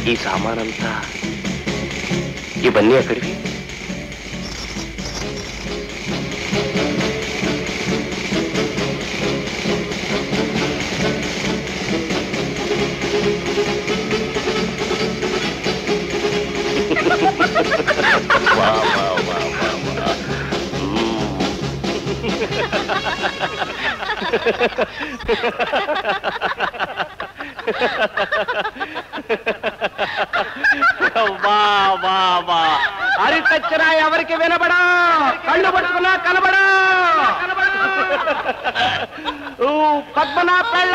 ఈ సామానంతా ఇవన్నీ ఎక్కడివి వా, వా, వా, వా, వా. మ్మ్. వా, వా, వా. అరితచ్చినా ఎవరికి వినబడా కళ్ళు పట్టుకున్నా కనబడా ఊ, పద్మనా పెళ్ళ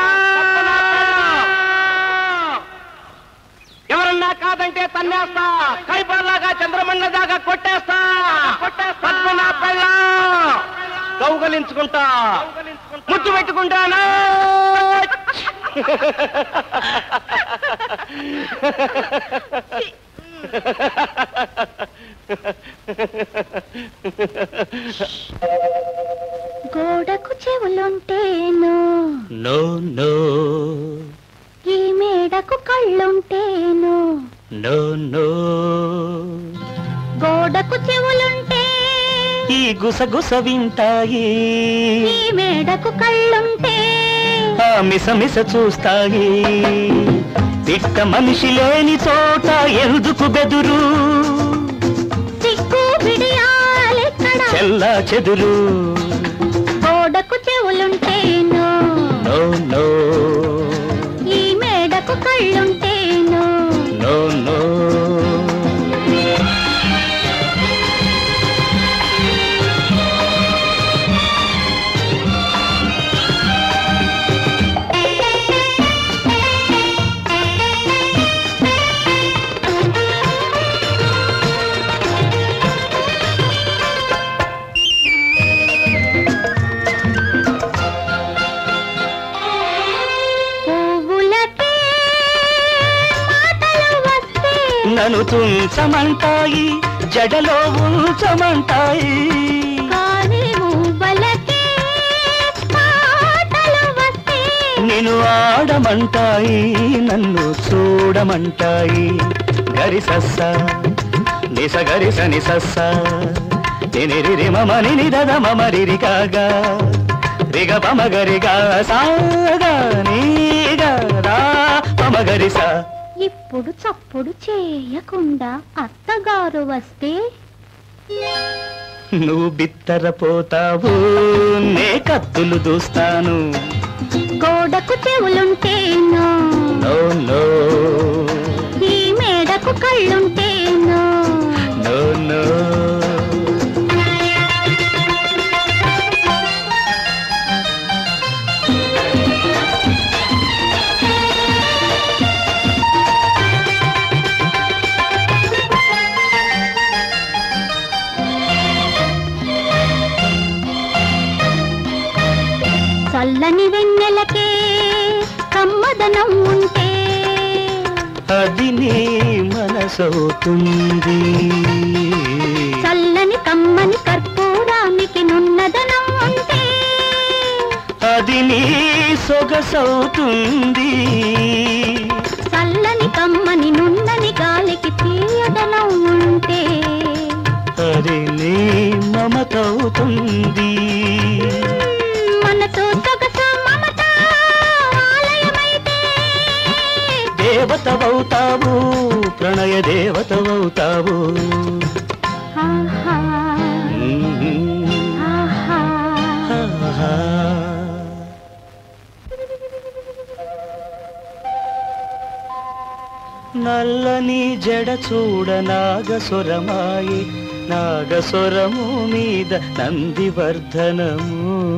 ఎవరన్నా కాదంటే తన్నేస్తా కైపర్లాగా చంద్రమన్న దాకా కొట్టేస్తా పద్మనా పెళ్ళ కౌగలించుకుంటా ముద్దు పెట్టుకుంటానా గోడకు చెవులుంటేను నో నో ఈ మేడకు కళ్ళుంటేను నో నో గోడకు చెవులుంటే ఈ గుసగుస వింటాయి ఈ మేడకు కళ్ళుంటే ఆ మిస మిస చూస్తాయి తిట్ట మనిషి లేని చోట ఎందుకు బెదురు సిగ్గు బిడియాలెక్కడ చెల్లా చెదురు గోడకు చెవులుంటేను నో నో ఈ మేడకు కళ్ళుంటేను నో నో పువ్వులకే మాటలు వస్తే నన్ను తుంచమంటాయి జడలో ఉంచమంటాయి కానీ మువ్వలకే పాటలు వస్తే నిన్ను ఆడమంటాయి నన్ను చూడమంటాయి గరిసస్స నిస గరిస నిసస్స నినిరి మమ నిని దద మమ రిరి కాగా రిగ పమ గరిగా సాగా నీగా రా పమ గరిస ఇప్పుడు చప్పుడు చేయకుండా అత్తగారు వస్తే నువ్వు బిత్తరపోతావు నే కత్తులు దూస్తాను గోడకు చెవులుంటేను నో నో ఈ మేడకు కళ్ళుంటేను నో నో చల్లని వెన్నెలకే కమ్మదనం ఉంటే అది నీ మనసవుతుంది చల్లని కమ్మని కర్పూరానికి నున్నదనం ఉంటే అది నీ సొగసవుతుంది చల్లని కమ్మని నున్నని గాలికి తీయదనం ఉంటే అది నీ మమతవుతుంది మనతో సొగస మమత ఆలయమైతే దేవతవవుతావు ప్రణయ దేవతవవుతావు ఆహా, మ్మ్. ఆహా. ఆహా. నల్లని జడ చూడ నాగసురమాయి నాగసురము మీద నందివర్ధనము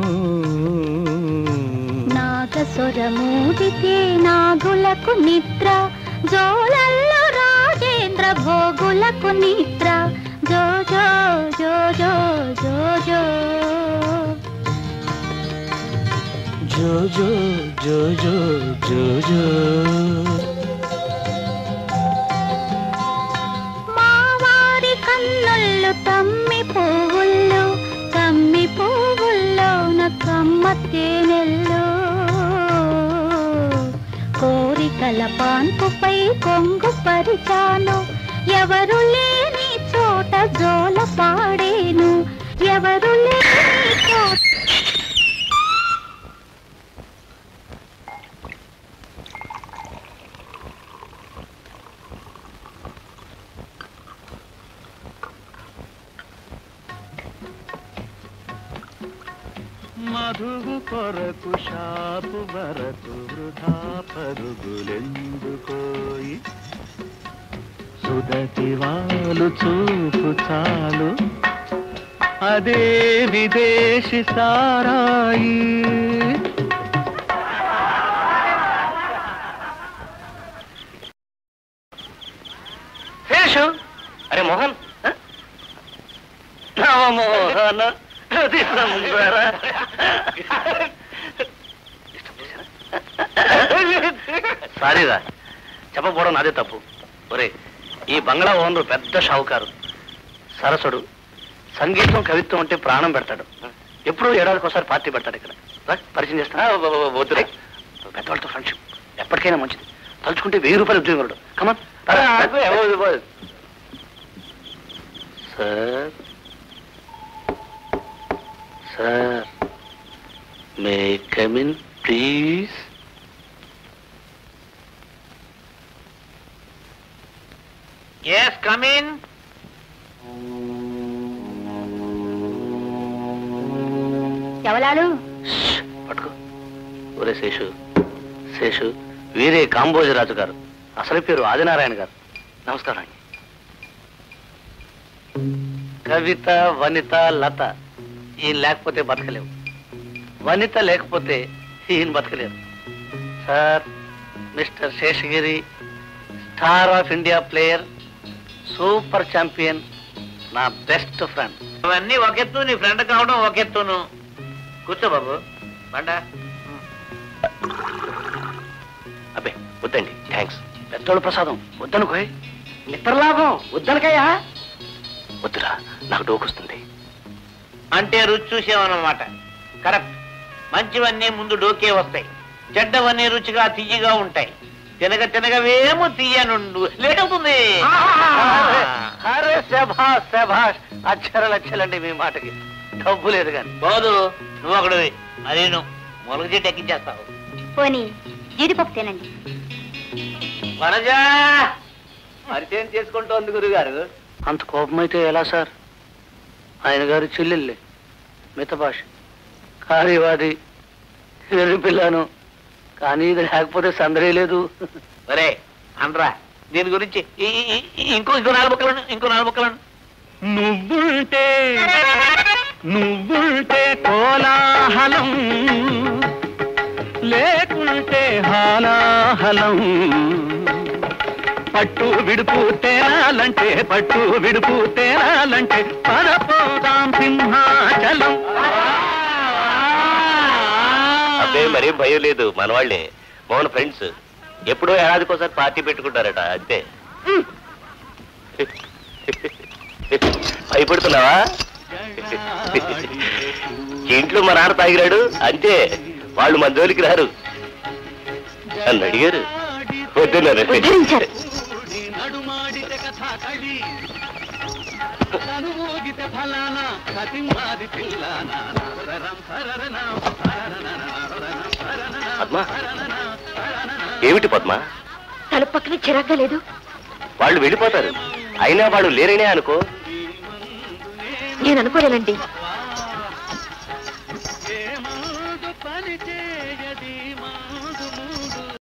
నాగసురమూదితే నాగులకు నిద్ర జోలల్లో రాజేంద్ర భోగులకు నిద్ర జో జో జో జో జో జో జో జో జో జో జో జో మావారి కన్నుళ్ళు తమ్మి పువ్వుల్లో తమ్మి పువ్వుల్లో కమ్మ తేనెల్లో కోరికల పాన్పుపై కొంగు పరిచాను ఎవరు లేని చోట జోల పాడేను ఎవరు లేని చోట మధువు కొరకు షాపు వరకు వృధా పరుగులెందుకోయి సుదతి వాళ్ళు చూపు చాలు అదే విదేశీ సారాయి శేషు అరే మోహన్ ఆ? నవమోహన హృది సంబర. సారీరా చెప్పకపోవడం నాదే తప్పు ఒరే ఈ బంగ్లా ఓనరు పెద్ద షావుకారు సరసుడు సంగీతం కవిత్వం అంటే ప్రాణం పెడతాడు ఎప్పుడూ ఏడాదికి ఒకసారి పార్టీ పెడతాడు ఇక్కడ రా, పరిచయం చేస్తా వద్దురే పెద్దవాళ్ళతో ఫ్రెండ్షిప్ ఎప్పటికైనా మంచిది తలుచుకుంటే వెయ్యి రూపాయలు ఉద్యోగం come in sir sir may come in please yes come in ఎవలాలు పట్టుకో ఒరే శేషు శేషు వీరే కాంబోజరాజు గారు అసలు పేరు ఆదినారాయణ గారు నమస్కారం అండి కవిత వనిత లత ఈయన లేకపోతే బతకలేవు వనిత లేకపోతే ఈయన బతకలేరు sir mister Seshagiri star of India player super champion నా బెస్ట్ ఫ్రెండ్ అవన్నీ ఒకెత్తు నీ ఫ్రెండ్ కావడం ఒకెత్తును కూర్చో బాబు బండ అబ్బే వద్దండి థ్యాంక్స్ పెద్దోళ్ళ ప్రసాదం వద్దనుకోయ్ మిత్రలాభం వద్దనకయ్యా వద్దురా నాకు డోకొస్తుంది అంటే రుచి చూసామన్నమాట కరెక్ట్ మంచివన్నీ ముందు డోకే వస్తాయి చెడ్డవన్నీ రుచిగా తీయగా ఉంటాయి తినగ తినగవేమో తీయనుండు లేట్ అవుతుంది అరే శభాష్ శభాష్ అక్షర లక్షలండి మీ మాటకి డబ్బు లేదు కానీ పోదు నువ్వు ఒకడు అదే నువ్వు మొలక చెట్టు ఎక్కించేస్తావు పోనీ జీడిపప్పు తినండి వనజా పరిచయం చేసుకుంటోంది గురుగారు అంత కోపమైతే ఎలా సార్ ఆయన గారి చెల్లెళ్ళే మితభాష కార్యవాది వెర్రి పిల్లను కానీ ఇది లేకపోతే సందడే లేదు ఒరే అనరా దీని గురించి ఈ- ఈ- ఈ- ఇంకో ఇంకో నాలుగు ముక్కలను ఇంకో నాలుగు ముక్కలను నువ్వుంటే నువ్వుంటే కోలాహలం లేకుంటే హాలాహలం పట్టు విడుపు తేరాలంటే పట్టు విడుపు తేరాలంటే పరపోదాం సింహాచలం అబ్బే మరేం భయం లేదు మనవాళ్లే మౌన ఫ్రెండ్స్ ఎప్పుడో ఏడాదికోసారి పార్టీ పెట్టుకుంటారట అంతే భయపడుతున్నావా ఇంట్లో మా నాన్న తాగిరాడు అంతే వాళ్ళు మన జోలికి రారు నన్ను అడిగారు వద్దన్నారు ఉద్ధరించారు నడుమాడితే కథ కళి కనుమోగితే ఫలానా కతిమాది పిల్లానా సరరం సరరనా పద్మ ఏమిటి పద్మ తలుపు పక్కనే చిరాగ్గా లేదు వాళ్ళు వెళ్ళిపోతారు అయినా వాళ్ళు లేరనే అనుకో నేను అనుకోలేనండి ఏమందు పని చేయ